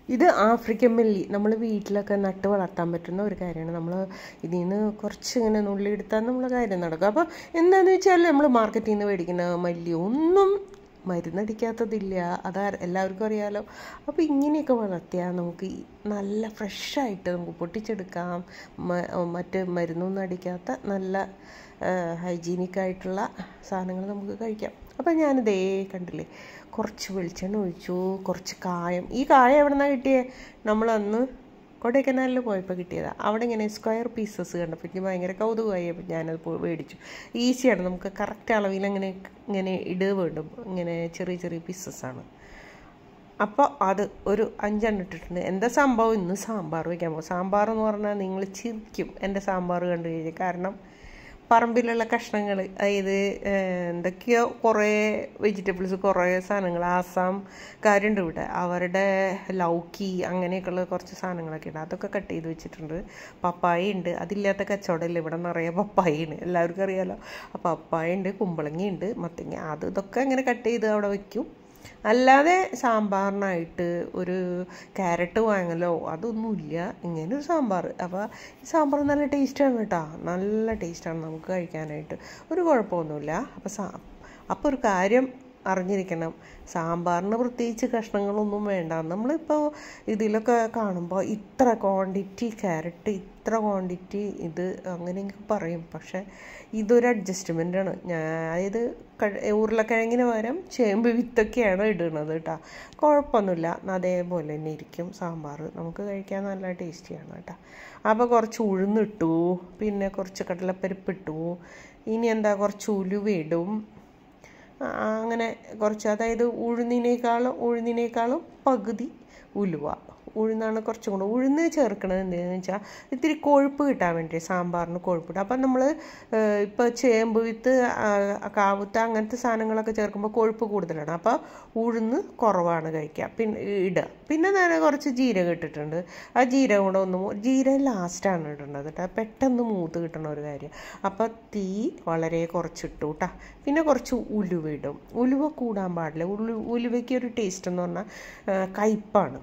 ഇത് ആഫ്രിക്കൻ മല്ലി നമ്മൾ വീട്ടിലൊക്കെ നട്ട് വളർത്താൻ പറ്റുന്ന ഒരു കാര്യമാണ് നമ്മൾ ഇതിൽ നിന്ന് കുറച്ച് ഇങ്ങനെ നുള്ളി എടുത്താൽ നമ്മളെ കാര്യം നടക്കും അപ്പോൾ എന്താണെന്ന് വെച്ചാൽ നമ്മൾ മാർക്കറ്റിൽ നിന്ന് മേടിക്കുന്ന മല്ലി ഒന്നും മരുന്നടിക്കാത്തതില്ല അത് എല്ലാവർക്കും അറിയാലോ അപ്പോൾ ഇങ്ങനെയൊക്കെ വളർത്തിയാൽ നമുക്ക് ഈ നല്ല ഫ്രഷായിട്ട് നമുക്ക് പൊട്ടിച്ചെടുക്കാം മ- മറ്റ് മരുന്നൊന്നും അടിക്കാത്ത നല്ല ഹൈജീനിക് ആയിട്ടുള്ള സാധനങ്ങൾ നമുക്ക് കഴിക്കാം അപ്പോൾ ഞാനിതേ കണ്ടില്ലേ കുറച്ച് വെളിച്ചെണ്ണ ഒഴിച്ചു കുറച്ച് കായം ഈ കായം എവിടെ നിന്നാണ് കിട്ടിയേ നമ്മളന്ന് കൊടൈക്കനാലിൽ പോയപ്പോൾ കിട്ടിയതാണ് അവിടെ ഇങ്ങനെ സ്ക്വയർ പീസസ് കണ്ടപ്പോൾ എനിക്ക് ഭയങ്കര കൗതുകമായി അപ്പോൾ ഞാനത് പോയി മേടിച്ചു ഈസിയാണ് നമുക്ക് കറക്റ്റ് അളവിൽ അങ്ങനെ ഇങ്ങനെ ഇടുക വേണ്ടും ഇങ്ങനെ ചെറിയ ചെറിയ പീസസ്സാണ് അപ്പോൾ അത് ഒരു അഞ്ചെണ്ണം ഇട്ടിട്ടുണ്ട് എന്താ സംഭവം ഇന്ന് സാമ്പാർ വയ്ക്കാൻ പോകും സാമ്പാർ എന്ന് പറഞ്ഞാൽ നിങ്ങൾ ചിരിക്കും എൻ്റെ സാമ്പാർ കണ്ടു കഴിഞ്ഞാൽ കാരണം പറമ്പിലുള്ള കഷ്ണങ്ങൾ അതായത് ഏഹ്, എന്തൊക്കെയോ കുറേ വെജിറ്റബിൾസ് കുറേ സാധനങ്ങൾ ആസാംകാരുണ്ട് ഇവിടെ അവരുടെ ലൗക്കി അങ്ങനെയൊക്കെയുള്ള കുറച്ച് സാധനങ്ങളൊക്കെ ഉണ്ട് അതൊക്കെ കട്ട് ചെയ്ത് വെച്ചിട്ടുണ്ട് പപ്പായ ഉണ്ട് അതില്ലാത്ത കച്ചവടമില്ല ഇവിടെ നിറയെ പപ്പായയാണ് എല്ലാവർക്കും അറിയാലോ അപ്പോൾ പപ്പായ ഉണ്ട് കുമ്പളങ്ങ മത്തങ്ങ അത് ഇതൊക്കെ ഇങ്ങനെ കട്ട് ചെയ്ത് അവിടെ വെക്കും അല്ലാതെ സാമ്പാറിനായിട്ട് ഒരു ക്യാരറ്റ് വാങ്ങലോ അതൊന്നുമില്ല ഇങ്ങനെ ഒരു സാമ്പാർ അപ്പോൾ ഈ സാമ്പാർ നല്ല ടേസ്റ്റാണ് കേട്ടോ നല്ല ടേസ്റ്റാണ് നമുക്ക് കഴിക്കാനായിട്ട് ഒരു കുഴപ്പമൊന്നുമില്ല അപ്പോൾ സാ അപ്പോൾ ഒരു കാര്യം അറിഞ്ഞിരിക്കണം സാമ്പാറിന് പ്രത്യേകിച്ച് കഷ്ണങ്ങളൊന്നും വേണ്ട നമ്മളിപ്പോൾ ഇതിലൊക്കെ കാണുമ്പോൾ ഇത്ര ക്വാണ്ടിറ്റി ക്യാരറ്റ് ഇത്ര ക്വാണ്ടിറ്റി ഇത് അങ്ങനെയൊക്കെ പറയും പക്ഷേ ഇതൊരു അഡ്ജസ്റ്റ്മെൻ്റാണ് ഞാൻ അതായത് ക- ഉരുളക്കിഴങ്ങിന് പകരം ചേമ്പ് വിത്തൊക്കെയാണ് ഇടുന്നത് കേട്ടോ കുഴപ്പമൊന്നുമില്ല അതേപോലെ തന്നെ ഇരിക്കും സാമ്പാർ നമുക്ക് കഴിക്കാൻ നല്ല ടേസ്റ്റിയാണ് കേട്ടോ അപ്പോൾ കുറച്ച് ഉഴുന്നിട്ടു പിന്നെ കുറച്ച് കടലപ്പരിപ്പ് ഇട്ടു ഇനി എന്താ കുറച്ച് ഉലുവ ഇടും ആ, അങ്ങനെ കുറച്ച് അതായത് ഉഴുന്നിനേക്കാളും ഉഴുന്നിനേക്കാളും പകുതി ഉലുവ ഉഴുന്നാണ് കുറച്ചും കൂടെ ഉഴുന്ന് ചേർക്കണത് എന്തിനാന്ന് വെച്ചാൽ ഇത്തിരി കൊഴുപ്പ് കിട്ടാൻ വേണ്ടി സാമ്പാറിന് കൊഴുപ്പ് കിട്ടും അപ്പം നമ്മൾ ഇപ്പോൾ ചേമ്പ് വിത്ത് ആ, കാവുത്ത് അങ്ങനത്തെ സാധനങ്ങളൊക്കെ ചേർക്കുമ്പോൾ കൊഴുപ്പ് കൂടുതലാണ് അപ്പോൾ ഉഴുന്ന് കുറവാണ് കഴിക്കുക പിന്നെ ഇടുക പിന്നെ ഞാൻ കുറച്ച് ജീരകം ഇട്ടിട്ടുണ്ട് ആ ജീരകം കൂടെ ഒന്ന് മൂ- ജീരകം ലാസ്റ്റാണ് ഇടേണ്ടത് കേട്ടോ പെട്ടെന്ന് മൂത്ത് കിട്ടണ ഒരു കാര്യം അപ്പോൾ തീ വളരെ കുറച്ചിട്ടു കേട്ടോ പിന്നെ കുറച്ച് ഉലുവ ഇടും ഉലുവ കൂടാൻ പാടില്ല ഉലു ഉലുവയ്ക്ക് ഒരു ടേസ്റ്റ് എന്ന് പറഞ്ഞാൽ ആ, കയ്പ്പാണ്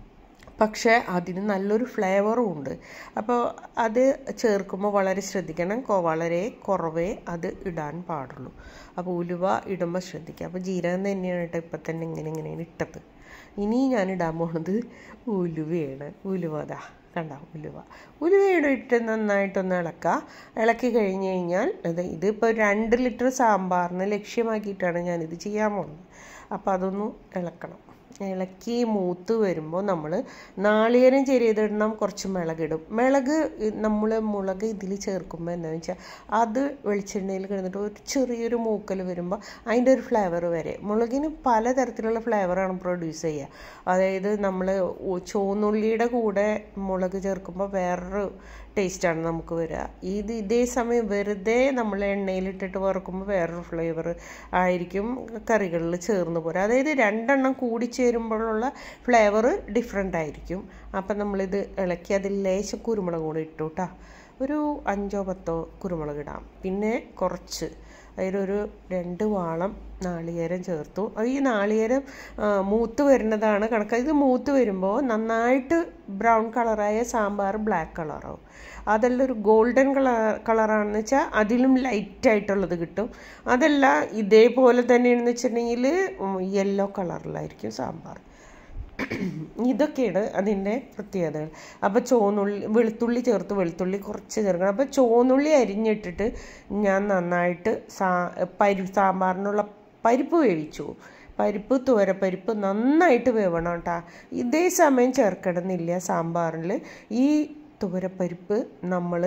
പക്ഷേ അതിന് നല്ലൊരു ഫ്ലേവറും ഉണ്ട് അപ്പോൾ അത് ചേർക്കുമ്പോൾ വളരെ ശ്രദ്ധിക്കണം കൊ- വളരെ കുറവേ അത് ഇടാൻ പാടുള്ളൂ അപ്പോൾ ഉലുവ ഇടുമ്പോൾ ശ്രദ്ധിക്കുക അപ്പോൾ ജീരകം തന്നെയാണ് കേട്ടോ ഇപ്പം തന്നെ ഇങ്ങനെ ഇങ്ങനെ ഇട്ടത് ഇനി ഞാൻ ഇടാൻ പോണത് ഉലുവയാണ് ഉലുവ ദാ കണ്ട ഉലുവ ഉലുവയുടെ ഇട്ട് നന്നായിട്ടൊന്ന് ഇളക്കുക ഇളക്കി കഴിഞ്ഞ് കഴിഞ്ഞാൽ ഇത് ഇതിപ്പോൾ രണ്ട് ലിറ്റർ സാമ്പാറിന് ലക്ഷ്യമാക്കിയിട്ടാണ് ഞാനിത് ചെയ്യാൻ പോകുന്നത് അപ്പോൾ അതൊന്ന് ഇളക്കണം ഇളക്കി മൂത്ത് വരുമ്പോൾ നമ്മൾ നാളികേരം ചെരിയതിടണം കുറച്ച് മിളകിടും മിളക് നമ്മൾ മുളക് ഇതിൽ ചേർക്കുമ്പോൾ എന്താണെന്ന് വെച്ചാൽ അത് വെളിച്ചെണ്ണയിൽ കിടന്നിട്ട് ഒരു ചെറിയൊരു മൂക്കൽ വരുമ്പോൾ അതിൻ്റെ ഒരു ഫ്ലേവർ വരെ മുളകിന് പലതരത്തിലുള്ള ഫ്ലേവറാണ് പ്രൊഡ്യൂസ് ചെയ്യുക അതായത് നമ്മൾ ചുവന്നുള്ളിയുടെ കൂടെ മുളക് ചേർക്കുമ്പോൾ വേറൊരു ടേസ്റ്റാണ് നമുക്ക് വരിക ഇത് ഇതേ സമയം വെറുതെ നമ്മൾ എണ്ണയിലിട്ടിട്ട് വറുക്കുമ്പോൾ വേറൊരു ഫ്ലേവർ ആയിരിക്കും കറികളിൽ ചേർന്ന് പോരുക അതായത് രണ്ടെണ്ണം കൂടി ചേരുമ്പോഴുള്ള ഫ്ലേവർ ഡിഫറെൻ്റ് ആയിരിക്കും അപ്പം നമ്മളിത് ഇളക്കി അതിൽ ലേശം കുരുമുളക് കൂടെ ഇട്ടു കേട്ടോ ഒരു അഞ്ചോ പത്തോ കുരുമുളക് ഇടാം പിന്നെ കുറച്ച് അതിലൊരു രണ്ട് വാളം നാളികേരം ചേർത്തു അത് ഈ നാളികേരം ആ, മൂത്ത് വരുന്നതാണ് കണക്ക് ഇത് മൂത്ത് വരുമ്പോൾ നന്നായിട്ട് ബ്രൗൺ കളറായ സാമ്പാർ ബ്ലാക്ക് കളറാവും അതെല്ലാം ഒരു ഗോൾഡൻ കളർ കളറാണെന്ന് വെച്ചാൽ അതിലും ലൈറ്റ് ആയിട്ടുള്ളത് കിട്ടും അതല്ല ഇതേപോലെ തന്നെയാണെന്ന് വെച്ചിട്ടുണ്ടെങ്കിൽ യെല്ലോ കളറിലായിരിക്കും സാമ്പാർ ഇതൊക്കെയാണ് അതിൻ്റെ പ്രത്യേകതകൾ അപ്പോൾ ചുവന്നുള്ളി വെളുത്തുള്ളി ചേർത്ത് വെളുത്തുള്ളി കുറച്ച് ചേർക്കണം അപ്പോൾ ചുവന്നുള്ളി അരിഞ്ഞിട്ടിട്ട് ഞാൻ നന്നായിട്ട് സാ പരി സാമ്പാറിനുള്ള പരിപ്പ് വേവിച്ചു പരിപ്പ് തുവരപ്പരിപ്പ് നന്നായിട്ട് വേവണം കേട്ടോ ഇതേ സമയം ചേർക്കണമെന്നില്ല സാമ്പാറിൽ ഈ തുവരപ്പരിപ്പ് നമ്മൾ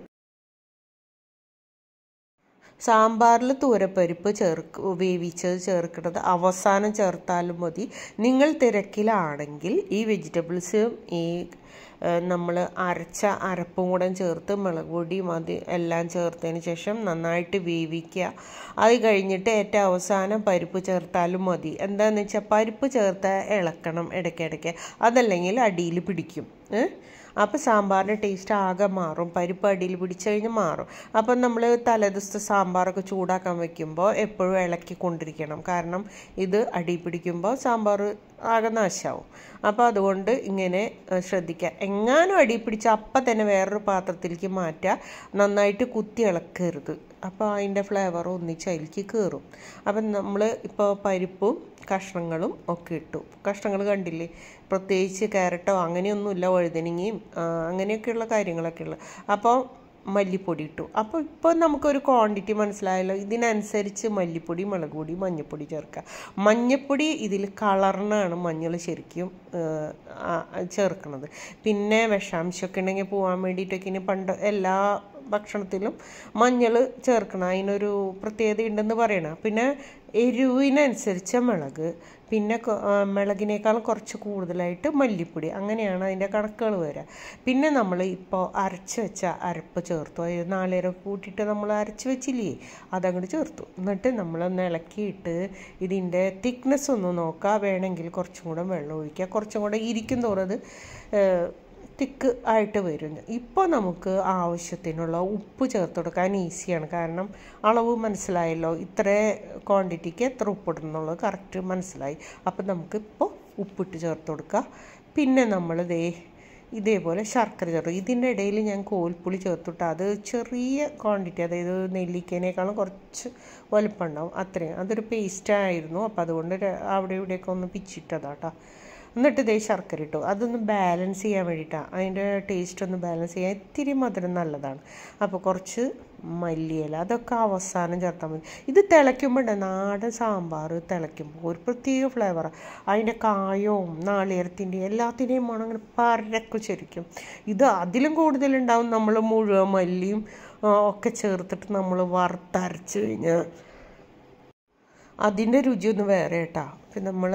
സാമ്പാറിൽ തൂരപ്പരിപ്പ് ചേർക്ക് വേവിച്ചത് ചേർക്കുന്നത് അവസാനം ചേർത്താലും മതി നിങ്ങൾ തിരക്കിലാണെങ്കിൽ ഈ വെജിറ്റബിൾസും ഈ നമ്മൾ അരച്ച അരപ്പും കൂടെ ചേർത്ത് മുളക് പൊടിയും അത് എല്ലാം ചേർത്തതിന് ശേഷം നന്നായിട്ട് വേവിക്കുക അത് കഴിഞ്ഞിട്ട് ഏറ്റവും അവസാനം പരിപ്പ് ചേർത്താലും മതി എന്താണെന്ന് വെച്ചാൽ പരിപ്പ് ചേർത്ത് ഇളക്കണം ഇടയ്ക്കിടയ്ക്ക് അതല്ലെങ്കിൽ അടിയിൽ പിടിക്കും ഏ? അപ്പോൾ സാമ്പാറിൻ്റെ ടേസ്റ്റ് ആകെ മാറും പരിപ്പ് അടിയിൽ പിടിച്ചു കഴിഞ്ഞാൽ മാറും അപ്പം നമ്മൾ തലേദിവസത്തെ സാമ്പാറൊക്കെ ചൂടാക്കാൻ വെക്കുമ്പോൾ എപ്പോഴും ഇളക്കി കൊണ്ടിരിക്കണം കാരണം ഇത് അടി പിടിക്കുമ്പോൾ സാമ്പാർ ആകെ നാശമാവും അപ്പോൾ അതുകൊണ്ട് ഇങ്ങനെ ഏഹ്, ശ്രദ്ധിക്കുക എങ്ങാനും അടി പിടിച്ച് അപ്പം തന്നെ വേറൊരു പാത്രത്തിലേക്ക് മാറ്റുക നന്നായിട്ട് കുത്തി ഇളക്കരുത് അപ്പോൾ അതിൻ്റെ ഫ്ലേവർ ഒന്നിച്ച് അതിലേക്ക് കയറും അപ്പം നമ്മൾ ഇപ്പോൾ പരിപ്പും കഷ്ണങ്ങളും ഒക്കെ ഇട്ടു കഷ്ണങ്ങൾ കണ്ടില്ലേ പ്രത്യേകിച്ച് ക്യാരറ്റോ അങ്ങനെയൊന്നുമില്ല വഴുതനങ്ങയും ആ, അങ്ങനെയൊക്കെയുള്ള കാര്യങ്ങളൊക്കെ ഉള്ളത് അപ്പോൾ മല്ലിപ്പൊടി ഇട്ടു അപ്പോൾ ഇപ്പോൾ നമുക്കൊരു ക്വാണ്ടിറ്റി മനസ്സിലായല്ലോ ഇതിനനുസരിച്ച് മല്ലിപ്പൊടി മുളക് പൊടി മഞ്ഞൾപ്പൊടി ചേർക്കുക മഞ്ഞൾപ്പൊടി ഇതിൽ കളറിനാണ് മഞ്ഞൾ ശരിക്കും ഏഹ്, ആ, ചേർക്കുന്നത് പിന്നെ വിഷാംശമൊക്കെ ഉണ്ടെങ്കിൽ പോകാൻ വേണ്ടിയിട്ടൊക്കെ ഇനി പണ്ട് എല്ലാ ഭക്ഷണത്തിലും മഞ്ഞൾ ചേർക്കണം അതിനൊരു പ്രത്യേകത ഉണ്ടെന്ന് പറയണം പിന്നെ എരിവിനനുസരിച്ച മുളക് പിന്നെ കൊ- ആ, മുളകിനേക്കാളും കുറച്ച് കൂടുതലായിട്ട് മല്ലിപ്പൊടി അങ്ങനെയാണ് അതിൻ്റെ കണക്കുകൾ വരിക പിന്നെ നമ്മൾ ഇപ്പോൾ അരച്ച് വെച്ച അരപ്പ് ചേർത്തു അതായത് നാളേരം കൂട്ടിയിട്ട് നമ്മൾ അരച്ച് വെച്ചില്ലേ അതങ്ങോട്ട് ചേർത്തു എന്നിട്ട് നമ്മളൊന്ന് ഇളക്കിയിട്ട് ഇതിൻ്റെ തിക്നെസ് ഒന്ന് നോക്കുക വേണമെങ്കിൽ കുറച്ചും കൂടെ വെള്ളം ഒഴിക്കുക കുറച്ചും കൂടെ ഇരിക്കും തോറും അത് ഏഹ്, തിക്ക് ആയിട്ട് വരും ഇപ്പോൾ നമുക്ക് ആവശ്യത്തിനുള്ള ഉപ്പ് ചേർത്ത് കൊടുക്കാൻ ഈസിയാണ് കാരണം അളവ് മനസ്സിലായല്ലോ ഇത്ര ക്വാണ്ടിറ്റിക്ക് എത്ര ഉപ്പിടണം എന്നുള്ളത് കറക്റ്റ് മനസ്സിലായി അപ്പം നമുക്കിപ്പോൾ ഉപ്പിട്ട് ചേർത്ത് കൊടുക്കുക പിന്നെ നമ്മൾ ദേ ഇതേപോലെ ശർക്കര ചേർത്തു ഇതിൻ്റെ ഇടയിൽ ഞാൻ കോൽപ്പുളി ചേർത്തിട്ട് അത് ചെറിയ ക്വാണ്ടിറ്റി അതായത് നെല്ലിക്കേനേക്കാളും കുറച്ച് വലുപ്പം ഉണ്ടാവും അത്രയും അതൊരു പേസ്റ്റ് ആയിരുന്നു അപ്പോൾ അതുകൊണ്ട് ര- അവിടെ ഇവിടെയൊക്കെ ഒന്ന് പിച്ചിട്ടതാട്ടോ എന്നിട്ട് ഇതേ ശർക്കര ഇട്ടു അതൊന്ന് ബാലൻസ് ചെയ്യാൻ വേണ്ടിയിട്ടാണ് അതിൻ്റെ ടേസ്റ്റ് ഒന്ന് ബാലൻസ് ചെയ്യാൻ ഇത്തിരി മധുരം നല്ലതാണ് അപ്പോൾ കുറച്ച് മല്ലിയില അതൊക്കെ അവസാനം ചേർത്താൽ മതി ഇത് തിളയ്ക്കുമ്പോൾ നാടൻ സാമ്പാർ തിളയ്ക്കുമ്പോൾ ഒരു പ്രത്യേക ഫ്ലേവറാണ് അതിൻ്റെ കായവും നാളികേരത്തിൻ്റെയും എല്ലാത്തിൻ്റെയും മണം അങ്ങനെ പരക്കും ശരിക്കും ഇത് അതിലും കൂടുതലുണ്ടാവും നമ്മൾ മുഴുവൻ മല്ലിയും ആ, ഒക്കെ ചേർത്തിട്ട് നമ്മൾ വറുത്തരച്ച് കഴിഞ്ഞാൽ അതിൻ്റെ രുചിയൊന്ന് വേറെ കേട്ടോ പിന്നെ നമ്മൾ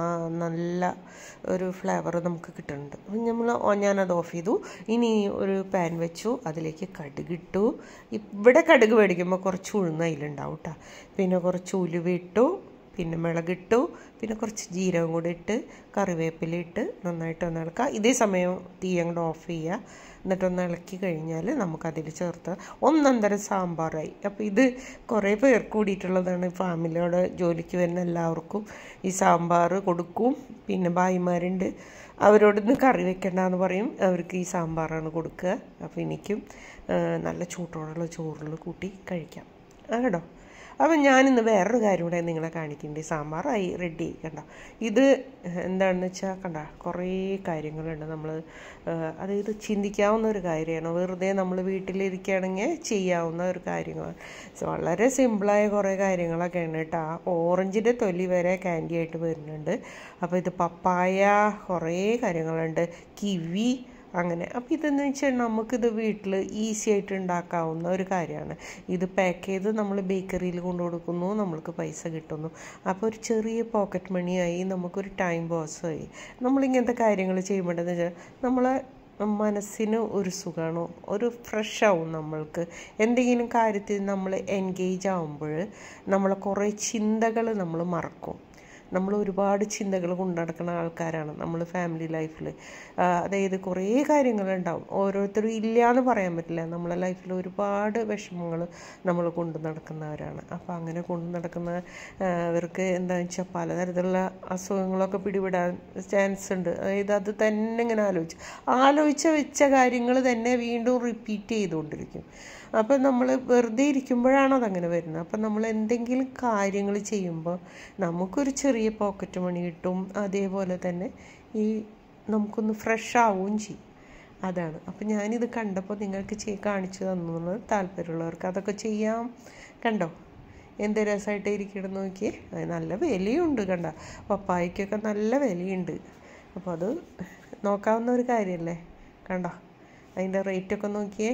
നല്ല ഒരു ഫ്ലേവർ നമുക്ക് കിട്ടുന്നുണ്ട് അപ്പം നമ്മൾ ഞാനത് ഓഫ് ചെയ്തു ഇനി ഒരു പാൻ വെച്ചു അതിലേക്ക് കടുകിട്ടു ഇവിടെ കടുക് മേടിക്കുമ്പോൾ കുറച്ച് ഉഴുന്ന് അതിലുണ്ടാവും കേട്ടോ പിന്നെ കുറച്ച് ഉലുവ ഇട്ടു പിന്നെ മുളകിട്ടു പിന്നെ കുറച്ച് ജീരകം കൂടി ഇട്ട് കറിവേപ്പില ഇട്ട് നന്നായിട്ട് ഒന്ന് ഇളക്കുക ഇതേ സമയം തീ അങ്ങോട്ട് ഓഫ് ചെയ്യുക എന്നിട്ടൊന്ന് ഇളക്കി കഴിഞ്ഞാൽ നമുക്കതിൽ ചേർത്ത് ഒന്നൊന്നര സാമ്പാറായി അപ്പോൾ ഇത് കുറേ പേർ കൂടിയിട്ടുള്ളതാണ് ഫാമിലിയോടെ ജോലിക്ക് വരുന്ന എല്ലാവർക്കും ഈ സാമ്പാർ കൊടുക്കും പിന്നെ ഭായിമാരുണ്ട് അവരോടൊന്ന് കറി വെക്കണ്ടെന്ന് പറയും അവർക്ക് ഈ സാമ്പാറാണ് കൊടുക്കുക അപ്പോൾ എനിക്കും ആ, നല്ല ചൂട്ടോടുള്ള ചോറിൽ കൂട്ടി കഴിക്കാം ആ കേട്ടോ അപ്പം ഞാനിന്ന് വേറൊരു കാര്യം കൂടെ നിങ്ങളെ കാണിക്കുന്നുണ്ട് ഈ സാമ്പാറായി റെഡി കണ്ട ഇത് എന്താണെന്ന് വെച്ചാൽ കണ്ട കുറേ കാര്യങ്ങളുണ്ട് നമ്മൾ അതായത് ചിന്തിക്കാവുന്ന ഒരു കാര്യമാണ് വെറുതെ നമ്മൾ വീട്ടിലിരിക്കുകയാണെങ്കിൽ ചെയ്യാവുന്ന ഒരു കാര്യങ്ങളാണ് വളരെ സിമ്പിളായ കുറേ കാര്യങ്ങളൊക്കെയാണ് കേട്ടോ ഓറഞ്ചിൻ്റെ തൊലി വരെ candy ആയിട്ട് വരുന്നുണ്ട് അപ്പോൾ ഇത് പപ്പായ കുറേ കാര്യങ്ങളുണ്ട് കിവി അങ്ങനെ അപ്പോൾ ഇതെന്ന് വെച്ചാൽ നമുക്കിത് വീട്ടിൽ ഈസി ആയിട്ട് ഉണ്ടാക്കാവുന്ന ഒരു കാര്യമാണ് ഇത് പാക്ക് ചെയ്ത് നമ്മൾ ബേക്കറിയിൽ കൊണ്ടു കൊടുക്കുന്നു നമ്മൾക്ക് പൈസ കിട്ടുന്നു അപ്പോൾ ഒരു ചെറിയ പോക്കറ്റ് മണിയായി നമുക്കൊരു ടൈം പാസ്സായി നമ്മളിങ്ങനത്തെ കാര്യങ്ങൾ ചെയ്യുമ്പോഴെന്ന് വെച്ചാൽ നമ്മളെ മനസ്സിന് ഒരു സുഖമാണ് ഒരു ഫ്രഷ് ആവും നമ്മൾക്ക് എന്തെങ്കിലും കാര്യത്തിൽ നമ്മൾ എൻഗേജ് ആവുമ്പോൾ നമ്മളെ കുറേ ചിന്തകൾ നമ്മൾ മറക്കും നമ്മൾ ഒരുപാട് ചിന്തകൾ കൊണ്ടു നടക്കുന്ന ആൾക്കാരാണ് നമ്മൾ ഫാമിലി ലൈഫിൽ അതായത് കുറേ കാര്യങ്ങളുണ്ടാവും ഓരോരുത്തരും ഇല്ല എന്ന് പറയാൻ പറ്റില്ല നമ്മളെ ലൈഫിൽ ഒരുപാട് വിഷമങ്ങൾ നമ്മൾ കൊണ്ടു നടക്കുന്നവരാണ് അപ്പോൾ അങ്ങനെ കൊണ്ടു നടക്കുന്ന ആ, അവർക്ക് എന്താണെന്ന് വെച്ചാൽ പലതരത്തിലുള്ള അസുഖങ്ങളൊക്കെ പിടിപെടാൻ ചാൻസ് ഉണ്ട് അതായത് അത് തന്നെ ഇങ്ങനെ ആലോചിച്ച് ആലോചിച്ച വെച്ച കാര്യങ്ങൾ തന്നെ വീണ്ടും റിപ്പീറ്റ് ചെയ്തുകൊണ്ടിരിക്കും അപ്പം നമ്മൾ വെറുതെ ഇരിക്കുമ്പോഴാണ് അതങ്ങനെ വരുന്നത് അപ്പം നമ്മൾ എന്തെങ്കിലും കാര്യങ്ങൾ ചെയ്യുമ്പോൾ നമുക്കൊരു ചെറിയ പോക്കറ്റ് മണി കിട്ടും അതേപോലെ തന്നെ ഈ നമുക്കൊന്ന് ഫ്രഷ് ആവുകയും ചെയ്യും അതാണ് അപ്പം ഞാനിത് കണ്ടപ്പോൾ നിങ്ങൾക്ക് ചെയ് കാണിച്ചു തന്നു താല്പര്യമുള്ളവർക്ക് അതൊക്കെ ചെയ്യാം കണ്ടോ എന്ത് രസമായിട്ട് ഇരിക്കണം നോക്കിയേ അത് നല്ല വിലയുണ്ട് കണ്ട പപ്പായക്കൊക്കെ നല്ല വിലയുണ്ട് അപ്പോൾ അത് നോക്കാവുന്ന ഒരു കാര്യമല്ലേ കണ്ടോ അതിൻ്റെ റേറ്റൊക്കെ നോക്കിയേ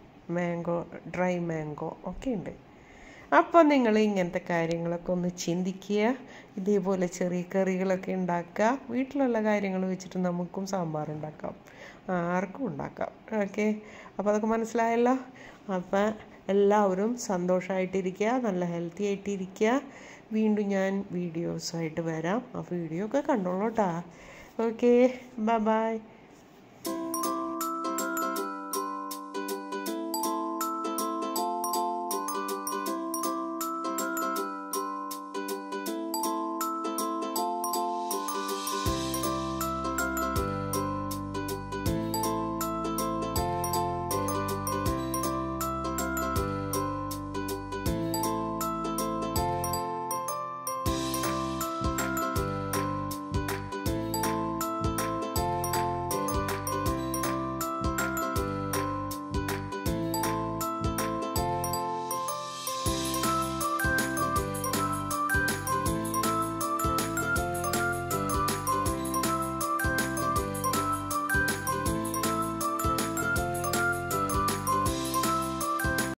മാംഗോ ഡ്രൈ മാംഗോ ഒക്കെ ഉണ്ട് അപ്പോൾ നിങ്ങൾ ഇങ്ങനത്തെ കാര്യങ്ങളൊക്കെ ഒന്ന് ചിന്തിക്കുക ഇതേപോലെ ചെറിയ കറികളൊക്കെ ഉണ്ടാക്കുക വീട്ടിലുള്ള കാര്യങ്ങൾ വെച്ചിട്ട് നമുക്കും സാമ്പാർ ഉണ്ടാക്കാം ആർക്കും ഉണ്ടാക്കാം ഓക്കെ അപ്പോൾ അതൊക്കെ മനസ്സിലായല്ലോ അപ്പം എല്ലാവരും സന്തോഷമായിട്ടിരിക്കുക നല്ല ഹെൽത്തി ആയിട്ടിരിക്കുക വീണ്ടും ഞാൻ വീഡിയോസായിട്ട് വരാം ആ വീഡിയോ ഒക്കെ കണ്ടോളൂ കേട്ടോ ഓക്കെ ബൈ ബൈ